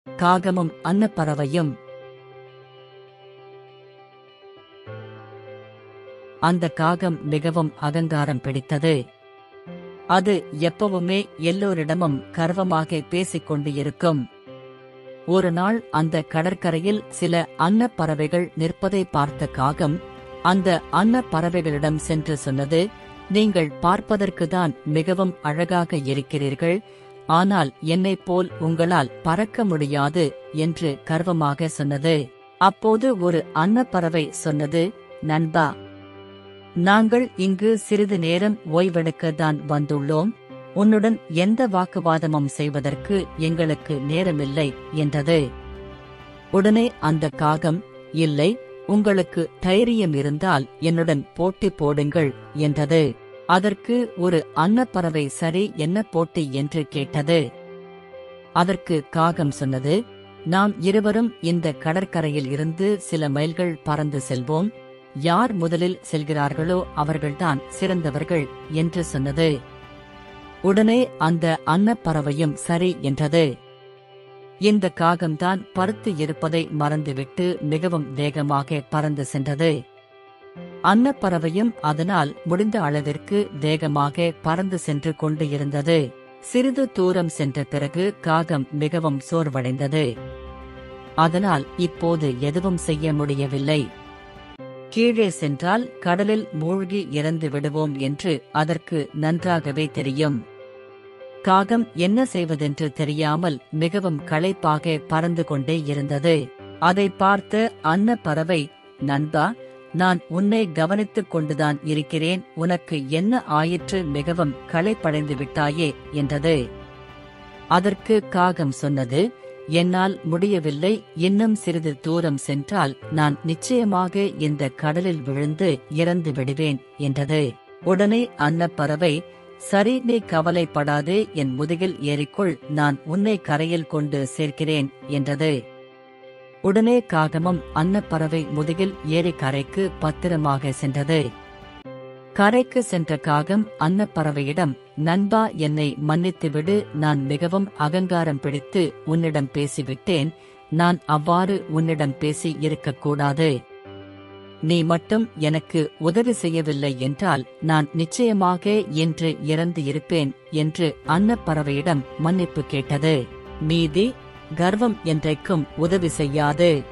காகமும் அன்னப்பறவையும் அந்த காகம் மிகவும் அகங்காரம் பிடித்தது அது எப்பவுமே எல்லோரிடமும் கர்வமாக பேசிக் கொண்டு இருக்கும் ஒரு நாள் அந்த கடற்கரையில் சில அன்னப்பறவைகள் நிற்பதை பார்த்த காகம் அந்த அன்னப்பறவைகளிடம் சென்று சொன்னது நீங்கள் பார்ப்பதற்குதான் மிகவும் அழகாக இருக்கிறீர்கள் ஆனால் என்னைப் போல் உங்களால் பறக்க முடியாது என்று கர்வமாக சொன்னது அப்போது ஒரு அன்னப்பறவை சொன்னது நண்பா நாங்கள் இங்கு சிறிது நேரம் ஓய்வெடுக்க தான் வந்துள்ளோம் உன்னுடன் எந்த வாக்குவாதமும் செய்வதற்கு எங்களுக்கு நேரமில்லை என்றது உடனே அந்த காகம் இல்லை உங்களுக்கு தைரியம் இருந்தால் என்னுடன் போட்டி போடுங்கள் என்றது அதற்கு ஒரு அன்னப்பறவை சரி என்ன போட்டி என்று கேட்டது அதற்கு காகம் சொன்னது நாம் இருவரும் இந்த கடற்கரையில் இருந்து சில மைல்கள் பறந்து செல்வோம் யார் முதலில் செல்கிறார்களோ அவர்கள்தான் சிறந்தவர்கள் என்று சொன்னது உடனே அந்த அன்னப்பறவையும் சரி என்றது இந்த காகம்தான் பருத்து இருப்பதை மறந்துவிட்டு மிகவும் வேகமாக பறந்து சென்றது அன்னப்பறவையும் அதனால் முடிந்த அளவிற்கு வேகமாக பறந்து சென்று கொண்டு இருந்தது சிறிது தூரம் சென்ற பிறகு காகம் மிகவும் சோர்வடைந்தது அதனால் இப்போது எதுவும் செய்ய முடியவில்லை கீழே சென்றால் கடலில் மூழ்கி இறந்து விடுவோம் என்று அதற்கு நன்றாகவே தெரியும் காகம் என்ன செய்வதென்று தெரியாமல் மிகவும் களைப்பாக பறந்து கொண்டே இருந்தது அதை பார்த்த அன்னப்பறவை நண்பா நான் உன்னை கவனித்துக் கொண்டுதான் இருக்கிறேன் உனக்கு என்ன ஆயிற்று மிகவும் களைப்படைந்து விட்டாயே என்றது அதற்கு காகம் சொன்னது என்னால் முடியவில்லை இன்னும் சிறிது தூரம் சென்றால் நான் நிச்சயமாக இந்த கடலில் விழுந்து இறந்து விடுவேன் என்றது உடனே அன்னப்பறவை சரி நீ கவலைப்படாதே என் முதுகில் ஏறிக்கொள் நான் உன்னை கரையில் கொண்டு சேர்க்கிறேன் என்றது உடனே காகமும் அன்னப்பறவை முதுகில் ஏறி கரைக்கு பத்திரமாக சென்றது கரைக்கு சென்ற காகம் அன்னப்பறவையிடம் நண்பா என்னை மன்னித்துவிடு நான் மிகவும் அகங்காரம் பிடித்து உன்னிடம் பேசிவிட்டேன் நான் அவ்வாறு உன்னிடம் பேசி இருக்கக்கூடாது நீ மட்டும் எனக்கு உதவி செய்யவில்லை என்றால் நான் நிச்சயமாக இன்று இறந்து இருப்பேன் என்று அன்னப்பறவையிடம் மன்னிப்பு கேட்டது மீதி கர்வம் என்றைக்கும் உதவி செய்யாது